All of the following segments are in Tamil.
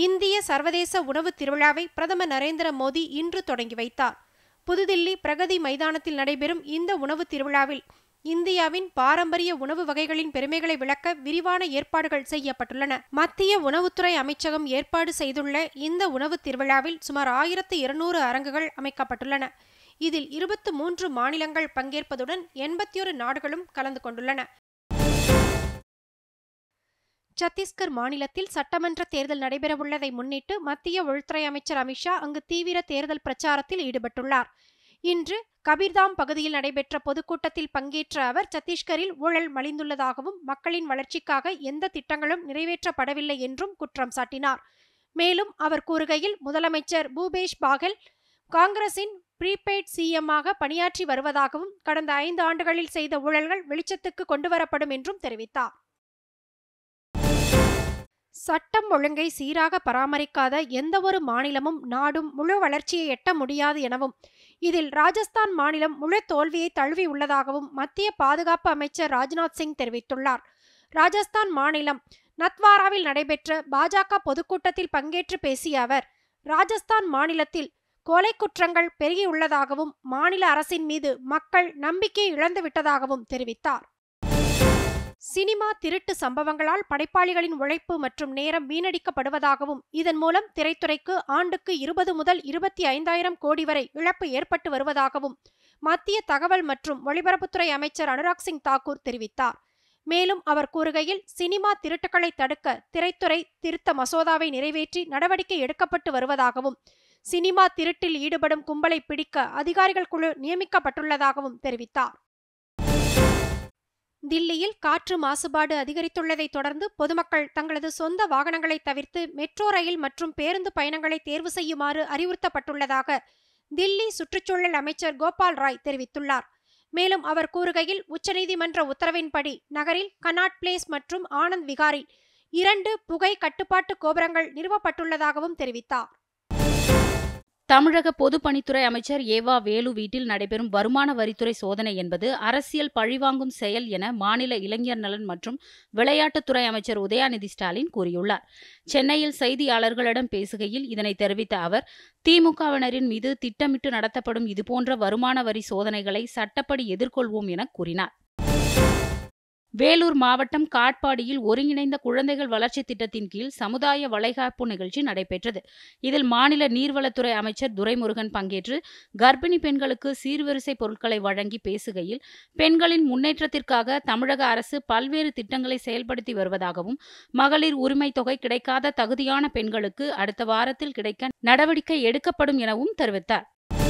இந்திய சர்வதேச உணவு திருவிழாவை பிரதமர் நரேந்திர மோடி இன்று தொடங்கி வைத்தார் புதுதில்லி பிரகதி மைதானத்தில் நடைபெறும் இந்த உணவு திருவிழாவில் இந்தியாவின் பாரம்பரிய உணவு வகைகளின் பெருமைகளை விளக்க விரிவான ஏற்பாடுகள் செய்யப்பட்டுள்ளன மத்திய உணவுத்துறை அமைச்சகம் ஏற்பாடு செய்துள்ள இந்த உணவு திருவிழாவில் சுமார் ஆயிரத்து இருநூறு அரங்குகள் அமைக்கப்பட்டுள்ளன இதில் இருபத்து மூன்று மாநிலங்கள் பங்கேற்பதுடன் எண்பத்தி ஒரு நாடுகளும் கலந்து கொண்டுள்ளன சத்தீஸ்கர் மாநிலத்தில் சட்டமன்ற தேர்தல் நடைபெறவுள்ளதை முன்னிட்டு மத்திய உள்துறை அமைச்சர் அமித்ஷா அங்கு தீவிர தேர்தல் பிரச்சாரத்தில் ஈடுபட்டுள்ளார் இன்று கபீர்தாம் பகுதியில் நடைபெற்ற பொதுக்கூட்டத்தில் பங்கேற்ற அவர் சத்தீஸ்கரில் ஊழல் மலிந்துள்ளதாகவும் மக்களின் வளர்ச்சிக்காக எந்த திட்டங்களும் நிறைவேற்றப்படவில்லை என்றும் குற்றம் சாட்டினார் மேலும் அவர் கூறுகையில் முதலமைச்சர் பூபேஷ் பாகல் காங்கிரசின் ப்ரீபெய்ட் சிஎம்மாக பணியாற்றி வருவதாகவும் கடந்த ஐந்து ஆண்டுகளில் செய்த ஊழல்கள் வெளிச்சத்துக்கு கொண்டுவரப்படும் என்றும் தெரிவித்தார் சட்டம் ஒழுங்கை சீராக பராமரிக்காத எந்தவொரு மாநிலமும் நாடும் முழு வளர்ச்சியை எட்ட முடியாது எனவும் இதில் ராஜஸ்தான் மாநிலம் முழு தோல்வியை தழுவி உள்ளதாகவும் மத்திய பாதுகாப்பு அமைச்சர் ராஜ்நாத் சிங் தெரிவித்துள்ளார் ராஜஸ்தான் மாநிலம் நத்வாராவில் நடைபெற்ற பாஜக பொதுக்கூட்டத்தில் பங்கேற்று பேசிய அவர் ராஜஸ்தான் மாநிலத்தில் கொலை குற்றங்கள் பெருகியுள்ளதாகவும் மாநில அரசின் மீது மக்கள் நம்பிக்கை இழந்து விட்டதாகவும் தெரிவித்தார் சினிமா திருட்டு சம்பவங்களால் படைப்பாளிகளின் உழைப்பு மற்றும் நேரம் வீணடிக்கப்படுவதாகவும் இதன் மூலம் திரைத்துறைக்கு ஆண்டுக்கு இருபது முதல் இருபத்தி ஐந்தாயிரம் கோடி வரை இழப்பு ஏற்பட்டு வருவதாகவும் மத்திய தகவல் மற்றும் ஒலிபரப்புத்துறை அமைச்சர் அனுராக் சிங் தாக்கூர் தெரிவித்தார் மேலும் அவர் கூறுகையில் சினிமா திருட்டுகளை தடுக்க திரைத்துறை திருத்த மசோதாவை நிறைவேற்றி நடவடிக்கை எடுக்கப்பட்டு வருவதாகவும் சினிமா திருட்டில் ஈடுபடும் கும்பலை பிடிக்க அதிகாரிகள் குழு நியமிக்கப்பட்டுள்ளதாகவும் தெரிவித்தார் தில்லியில் காற்று மாசுபாடு அதிகரித்துள்ளதை தொடர்ந்து பொதுமக்கள் தங்களது சொந்த வாகனங்களை தவிர்த்து மெட்ரோ ரயில் மற்றும் பேருந்து பயணங்களை தேர்வு செய்யுமாறு அறிவுறுத்தப்பட்டுள்ளதாக தில்லி சுற்றுச்சூழல் அமைச்சர் கோபால் ராய் தெரிவித்துள்ளார் மேலும் அவர் கூறுகையில் உச்சநீதிமன்ற உத்தரவின்படி நகரில் கனாட் பிளேஸ் மற்றும் ஆனந்த் விகாரில் இரண்டு புகை கட்டுப்பாட்டு கோபுரங்கள் நிறுவப்பட்டுள்ளதாகவும் தெரிவித்தார் தமிழக பொதுப்பணித்துறை அமைச்சர் ஏவா வேலு வீட்டில் நடைபெறும் வருமான வரித்துறை சோதனை என்பது அரசியல் பழிவாங்கும் செயல் என மாநில இளைஞர் நலன் மற்றும் விளையாட்டுத்துறை அமைச்சர் உதயாநிதி ஸ்டாலின் கூறியுள்ளார் சென்னையில் செய்தியாளர்களிடம் பேசுகையில் இதனை தெரிவித்த அவர் திமுகவினரின் மீது திட்டமிட்டு நடத்தப்படும் இதுபோன்ற வருமான வரி சோதனைகளை சட்டப்படி எதிர்கொள்வோம் என கூறினார் வேலூர் மாவட்டம் காட்பாடியில் ஒருங்கிணைந்த குழந்தைகள் வளர்ச்சி திட்டத்தின் கீழ் சமுதாய வளைகாப்பு நிகழ்ச்சி நடைபெற்றது இதில் மாநில நீர்வளத்துறை அமைச்சர் துரைமுருகன் பங்கேற்று கர்ப்பிணி பெண்களுக்கு சீர்வரிசை பொருட்களை வழங்கி பேசுகையில் பெண்களின் முன்னேற்றத்திற்காக தமிழக அரசு பல்வேறு திட்டங்களை செயல்படுத்தி வருவதாகவும் மகளிர் உரிமை தொகை கிடைக்காத தகுதியான பெண்களுக்கு அடுத்த வாரத்தில் கிடைக்க நடவடிக்கை எடுக்கப்படும் எனவும் தெரிவித்தார்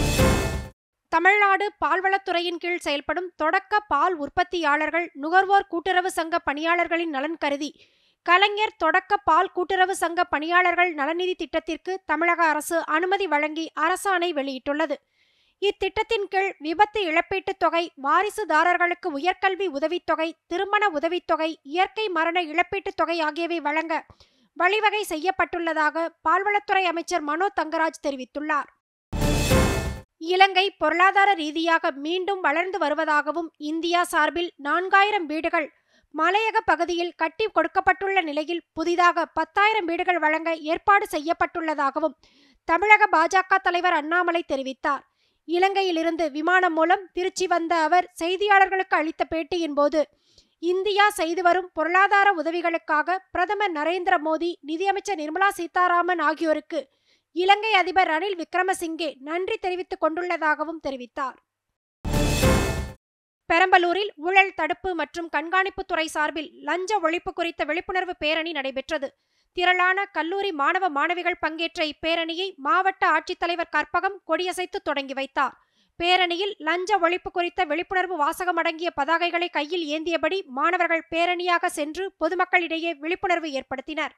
தமிழ்நாடு பால்வளத்துறையின் கீழ் செயல்படும் தொடக்க பால் உற்பத்தியாளர்கள் நுகர்வோர் கூட்டுறவு சங்க பணியாளர்களின் நலன் கருதி கலைஞர் தொடக்க பால் கூட்டுறவு சங்க பணியாளர்கள் நலநிதி திட்டத்திற்கு தமிழக அரசு அனுமதி வழங்கி அரசாணை வெளியிட்டுள்ளது இத்திட்டத்தின் கீழ் விபத்து இழப்பீட்டுத் தொகை வாரிசுதாரர்களுக்கு உயர்கல்வி உதவித்தொகை திருமண உதவித்தொகை இயற்கை மரண இழப்பீட்டுத் தொகை ஆகியவை வழங்க வழிவகை செய்யப்பட்டுள்ளதாக பால்வளத்துறை அமைச்சர் மனோ தங்கராஜ் தெரிவித்துள்ளார் இலங்கை பொருளாதார ரீதியாக மீண்டும் வளர்ந்து வருவதாகவும் இந்தியா சார்பில் நான்காயிரம் வீடுகள் மலையக பகுதியில் கட்டி கொடுக்கப்பட்டுள்ள நிலையில் புதிதாக பத்தாயிரம் வீடுகள் வழங்க ஏற்பாடு செய்யப்பட்டுள்ளதாகவும் தமிழக பாஜக தலைவர் அண்ணாமலை தெரிவித்தார் இலங்கையிலிருந்து விமானம் மூலம் திருச்சி வந்த அவர் செய்தியாளர்களுக்கு அளித்த பேட்டியின் போது இந்தியா செய்து வரும் பொருளாதார உதவிகளுக்காக பிரதமர் நரேந்திர மோடி நிதியமைச்சர் நிர்மலா சீதாராமன் ஆகியோருக்கு இலங்கை அதிபர் ரணில் விக்ரமசிங்கே நன்றி தெரிவித்துக் கொண்டுள்ளதாகவும் தெரிவித்தார் பெரம்பலூரில் ஊழல் தடுப்பு மற்றும் கண்காணிப்புத்துறை சார்பில் லஞ்ச ஒழிப்பு குறித்த விழிப்புணர்வு பேரணி நடைபெற்றது திரளான கல்லூரி மாணவ மாணவிகள் பங்கேற்ற இப்பேரணியை மாவட்ட ஆட்சித்தலைவர் கற்பகம் கொடியசைத்து தொடங்கி வைத்தார் பேரணியில் லஞ்ச ஒழிப்பு குறித்த விழிப்புணர்வு வாசகம் அடங்கிய பதாகைகளை கையில் ஏந்தியபடி மாணவர்கள் பேரணியாக சென்று பொதுமக்களிடையே விழிப்புணர்வு ஏற்படுத்தினர்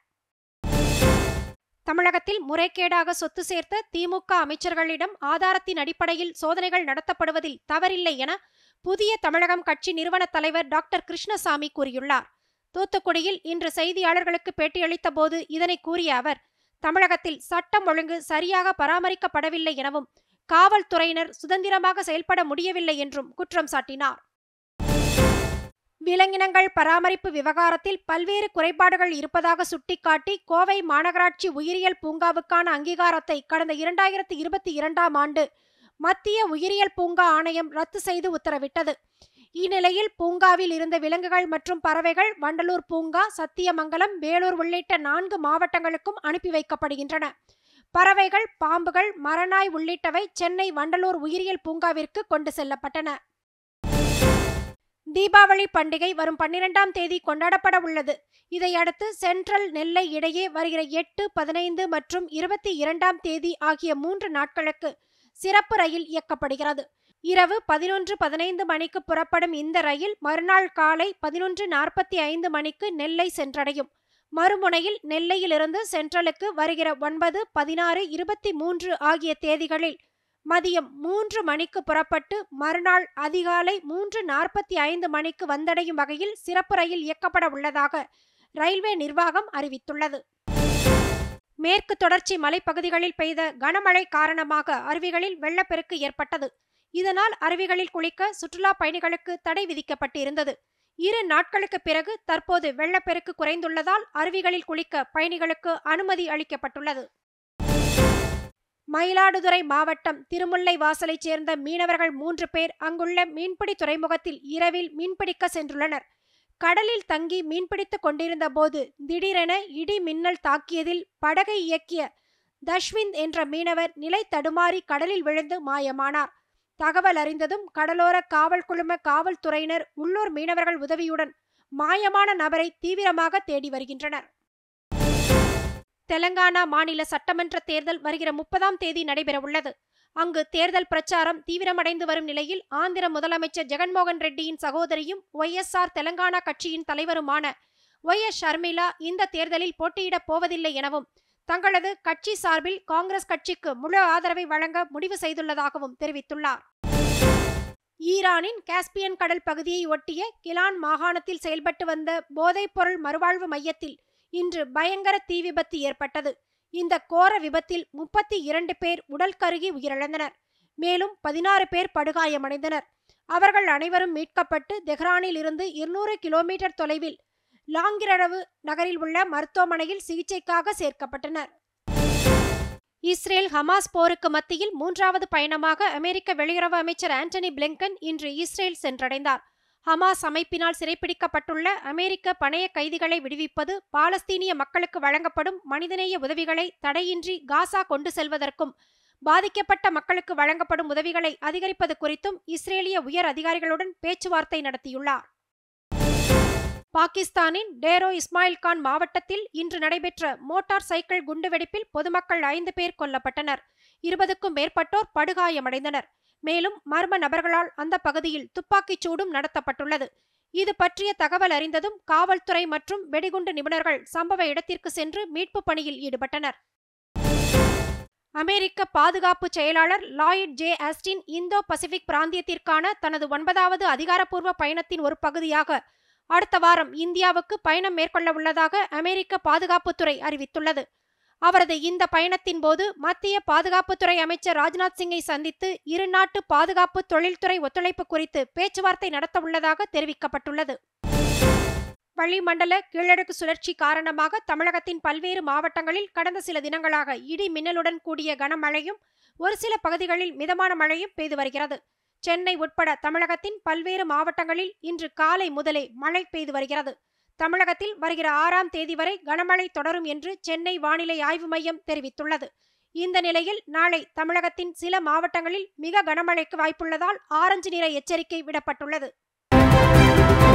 தமிழகத்தில் முறைகேடாக சொத்து சேர்த்த திமுக அமைச்சர்களிடம் ஆதாரத்தின் அடிப்படையில் சோதனைகள் நடத்தப்படுவதில் தவறில்லை என புதிய தமிழகம் கட்சி நிறுவன தலைவர் டாக்டர் கிருஷ்ணசாமி கூறியுள்ளார் தூத்துக்குடியில் இன்று செய்தியாளர்களுக்கு பேட்டியளித்த போது இதனை கூறிய அவர் தமிழகத்தில் சட்டம் ஒழுங்கு சரியாக பராமரிக்கப்படவில்லை எனவும் காவல்துறையினர் சுதந்திரமாக செயல்பட முடியவில்லை என்றும் குற்றம் சாட்டினார் விலங்கினங்கள் பராமரிப்பு விவகாரத்தில் பல்வேறு குறைபாடுகள் இருப்பதாக சுட்டிக்காட்டி கோவை மாநகராட்சி உயிரியல் பூங்காவுக்கான அங்கீகாரத்தை கடந்த இரண்டாயிரத்தி இருபத்தி இரண்டாம் ஆண்டு மத்திய உயிரியல் பூங்கா ஆணையம் ரத்து செய்து உத்தரவிட்டது இந்நிலையில் பூங்காவில் இருந்த விலங்குகள் மற்றும் பறவைகள் வண்டலூர் பூங்கா சத்தியமங்கலம் வேலூர் உள்ளிட்ட நான்கு மாவட்டங்களுக்கும் அனுப்பி வைக்கப்படுகின்றன பறவைகள் பாம்புகள் மரநாய் உள்ளிட்டவை சென்னை வண்டலூர் உயிரியல் பூங்காவிற்கு கொண்டு செல்லப்பட்டன தீபாவளி பண்டிகை வரும் பன்னிரெண்டாம் தேதி கொண்டாடப்பட உள்ளது இதையடுத்து சென்ட்ரல் நெல்லை இடையே வருகிற எட்டு பதினைந்து மற்றும் இருபத்தி இரண்டாம் தேதி ஆகிய மூன்று நாட்களுக்கு சிறப்பு ரயில் இயக்கப்படுகிறது இரவு பதினொன்று பதினைந்து மணிக்கு புறப்படும் இந்த ரயில் மறுநாள் காலை பதினொன்று நாற்பத்தி ஐந்து மணிக்கு நெல்லை சென்றடையும் மறுமுனையில் நெல்லையிலிருந்து சென்ட்ரலுக்கு வருகிற ஒன்பது பதினாறு இருபத்தி மூன்று ஆகிய தேதிகளில் மதியம் மூன்று மணிக்கு புறப்பட்டு மறுநாள் அதிகாலை மூன்று நாற்பத்தி ஐந்து மணிக்கு வந்தடையும் வகையில் சிறப்பு ரயில் இயக்கப்பட உள்ளதாக ரயில்வே நிர்வாகம் அறிவித்துள்ளது மேற்கு தொடர்ச்சி மலைப்பகுதிகளில் பெய்த கனமழை காரணமாக அருவிகளில் வெள்ளப்பெருக்கு ஏற்பட்டது இதனால் அருவிகளில் குளிக்க சுற்றுலா பயணிகளுக்கு தடை விதிக்கப்பட்டிருந்தது இரு நாட்களுக்கு பிறகு தற்போது வெள்ளப்பெருக்கு குறைந்துள்ளதால் அருவிகளில் குளிக்க பயணிகளுக்கு அனுமதி அளிக்கப்பட்டுள்ளது மயிலாடுதுறை மாவட்டம் திருமுல்லை வாசலைச் சேர்ந்த மீனவர்கள் மூன்று பேர் அங்குள்ள மீன்பிடி துறைமுகத்தில் இரவில் மீன்பிடிக்க சென்றுள்ளனர் கடலில் தங்கி மீன்பிடித்துக் கொண்டிருந்த போது திடீரென இடி மின்னல் தாக்கியதில் படகை இயக்கிய தஷ்விந்த் என்ற மீனவர் நிலை தடுமாறி கடலில் விழுந்து மாயமானார் தகவல் அறிந்ததும் கடலோர காவல் குழும காவல்துறையினர் உள்ளூர் மீனவர்கள் உதவியுடன் மாயமான நபரை தீவிரமாக தேடி வருகின்றனர் தெலங்கானா மாநில சட்டமன்ற தேர்தல் வருகிற முப்பதாம் தேதி நடைபெறவுள்ளது அங்கு தேர்தல் பிரச்சாரம் தீவிரமடைந்து வரும் நிலையில் ஆந்திர முதலமைச்சர் ஜெகன்மோகன் ரெட்டியின் சகோதரியும் ஒய்எஸ்ஆர் தெலங்கானா கட்சியின் தலைவருமான ஒய் எஸ் ஷர்மிளா இந்த தேர்தலில் போட்டியிடப் போவதில்லை எனவும் தங்களது கட்சி சார்பில் காங்கிரஸ் கட்சிக்கு முழு ஆதரவை வழங்க முடிவு செய்துள்ளதாகவும் தெரிவித்துள்ளார் ஈரானின் காஸ்பியன் கடல் பகுதியை ஒட்டிய கிலான் மாகாணத்தில் செயல்பட்டு வந்த போதைப்பொருள் மறுவாழ்வு மையத்தில் இன்று பயங்கர தீ விபத்து ஏற்பட்டது இந்த கோர விபத்தில் முப்பத்தி இரண்டு பேர் உடல் கருகி உயிரிழந்தனர் மேலும் பதினாறு பேர் படுகாயமடைந்தனர் அவர்கள் அனைவரும் மீட்கப்பட்டு தெஹ்ரானில் இருந்து இருநூறு கிலோமீட்டர் தொலைவில் லாங்கிரடவு நகரில் உள்ள மருத்துவமனையில் சிகிச்சைக்காக சேர்க்கப்பட்டனர் இஸ்ரேல் ஹமாஸ் போருக்கு மத்தியில் மூன்றாவது பயணமாக அமெரிக்க வெளியுறவு அமைச்சர் ஆண்டனி பிளிங்கன் இன்று இஸ்ரேல் சென்றடைந்தார் ஹமாஸ் அமைப்பினால் சிறைப்பிடிக்கப்பட்டுள்ள அமெரிக்க பணைய கைதிகளை விடுவிப்பது பாலஸ்தீனிய மக்களுக்கு வழங்கப்படும் மனிதநேய உதவிகளை தடையின்றி காசா கொண்டு செல்வதற்கும் பாதிக்கப்பட்ட மக்களுக்கு வழங்கப்படும் உதவிகளை அதிகரிப்பது குறித்தும் இஸ்ரேலிய உயர் அதிகாரிகளுடன் பேச்சுவார்த்தை நடத்தியுள்ளார் பாகிஸ்தானின் டேரோ இஸ்மாயில் கான் மாவட்டத்தில் இன்று நடைபெற்ற மோட்டார் சைக்கிள் குண்டுவெடிப்பில் பொதுமக்கள் ஐந்து பேர் கொல்லப்பட்டனர் இருபதுக்கும் மேற்பட்டோர் படுகாயமடைந்தனர் மேலும் மர்ம நபர்களால் அந்த பகுதியில் துப்பாக்கிச் சூடும் நடத்தப்பட்டுள்ளது இது பற்றிய தகவல் அறிந்ததும் காவல்துறை மற்றும் வெடிகுண்டு நிபுணர்கள் சம்பவ இடத்திற்கு சென்று மீட்பு பணியில் ஈடுபட்டனர் அமெரிக்க பாதுகாப்பு செயலாளர் Lloyd J Austin Indo Pacific பிராந்தியத்திற்கான தனது ஒன்பதாவது அதிகாரப்பூர்வ பயணத்தின் ஒரு பகுதியாக அடுத்த வாரம் இந்தியாவுக்கு பயணம் மேற்கொள்ள உள்ளதாக அமெரிக்க பாதுகாப்புத்துறை அறிவித்துள்ளது அவரது இந்த பயணத்தின் போது மத்திய பாதுகாப்புத்துறை அமைச்சர் ராஜ்நாத் சிங்கை சந்தித்து இரு நாட்டு பாதுகாப்பு தொழில்துறை ஒத்துழைப்பு குறித்து பேச்சுவார்த்தை நடத்த உள்ளதாக தெரிவிக்கப்பட்டுள்ளது வளிமண்டல கீழடுக்கு சுழற்சி காரணமாக தமிழகத்தின் பல்வேறு மாவட்டங்களில் கடந்த சில தினங்களாக இடி மின்னலுடன் கூடிய கனமழையும் ஒரு சில பகுதிகளில் மிதமான மழையும் பெய்து வருகிறது சென்னை உட்பட தமிழகத்தின் பல்வேறு மாவட்டங்களில் இன்று காலை முதலே மழை பெய்து வருகிறது தமிழகத்தில் வருகிற ஆறாம் தேதி வரை கனமழை தொடரும் என்று சென்னை வானிலை ஆய்வு மையம் தெரிவித்துள்ளது இந்த நிலையில் நாளை தமிழகத்தின் சில மாவட்டங்களில் மிக கனமழைக்கு வாய்ப்புள்ளதால் ஆரஞ்சு நிற எச்சரிக்கை விடப்பட்டுள்ளது